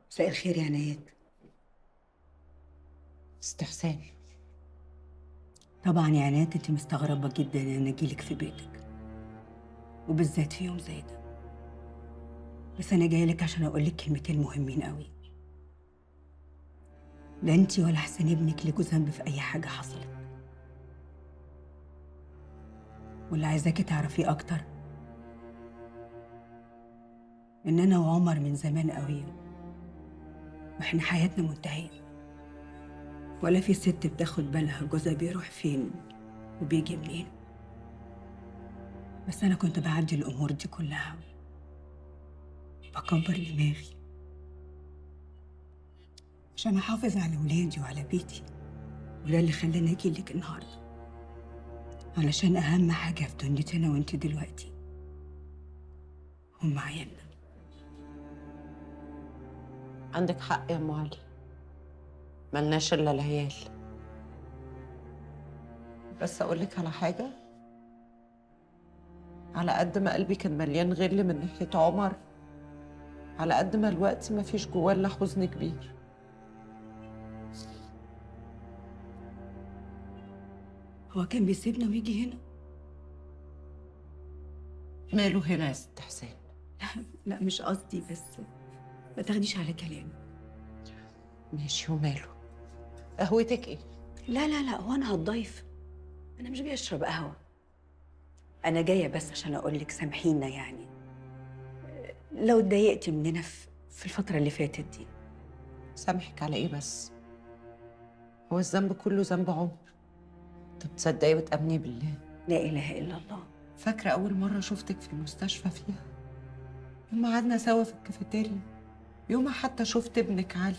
مساء الخير يا عنايات استحسان طبعا يا عنايات انت مستغربه جدا ان انا اجيلك في بيتك وبالذات في يوم زي ده بس انا جايه لك عشان اقول لك كلمتين مهمين قوي لا انت ولا حسين ابنك ليكوا ذنب في اي حاجه حصلت واللي عايزاكي تعرفيه اكتر ان انا وعمر من زمان قوي واحنا حياتنا منتهيه ولا في ست بتاخد بالها جوزها بيروح فين وبيجي منين بس انا كنت بعدي الامور دي كلها بكبر دماغي عشان احافظ على ولادي وعلى بيتي وده اللي خلاني اجي لك النهارده علشان اهم حاجه في دنيتي انا وانت دلوقتي هم عيالنا عندك حق يا ام علي ملناش الا العيال بس اقول لك على حاجه على قد ما قلبي كان مليان غل من ناحيه عمر على قد ما الوقت ما فيش جواه الا حزن كبير هو كان بيسيبنا ويجي هنا ماله هنا يا ست حسين لا لا مش قصدي بس ما تاخديش على كلامي ماشي وماله قهوتك ايه لا لا لا هو انا هتضيف انا مش جايه اشرب قهوه انا جايه بس عشان اقول لك سامحينا يعني لو اتضايقتي مننا في في الفتره اللي فاتت دي سامحك على ايه بس هو الذنب كله ذنب عمر طب تصدقي وتامني بالله لا اله الا الله فاكره اول مره شفتك في المستشفى فيها يوم ما قعدنا سوا في الكافيتيريا يوم ما حتى شفت ابنك علي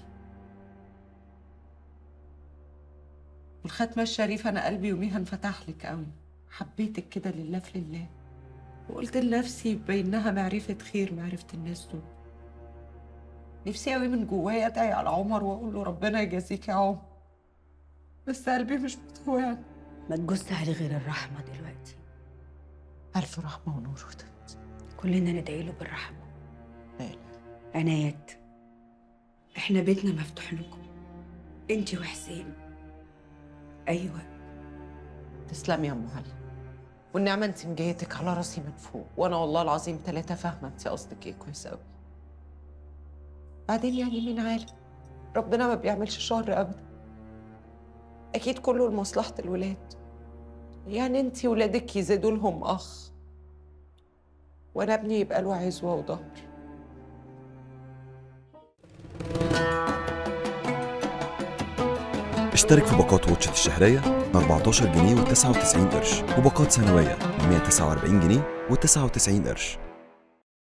والختمة الشريفة أنا قلبي يوميها انفتح لك قوي حبيتك كده لله في لله وقلت لنفسي بينها معرفة خير معرفة الناس دول نفسي قوي من جوايا أدعي على عمر وأقول له ربنا يجازيك يا عمر بس قلبي مش متواني ما تجوز عليه غير الرحمه دلوقتي ألف رحمة ونور وتبت كلنا ندعي له بالرحمه لا لا عنايات احنا بيتنا مفتوح لكم انت وحسين ايوه تسلمي يا ام علي والنعمه انت مجيتك على راسي من فوق وانا والله العظيم ثلاثه فاهمه انت قصدك ايه كويس قوي بعدين يعني مين عالم ربنا ما بيعملش شر ابدا اكيد كله لمصلحه الولاد يعني انت ولادك يزيدوا لهم اخ وانا ابني يبقى له عزوه وظهر اشترك في باقات واتشت الشهرية ب 14 جنيه و99 قرش وباقات سنوية ب 149 جنيه و99 قرش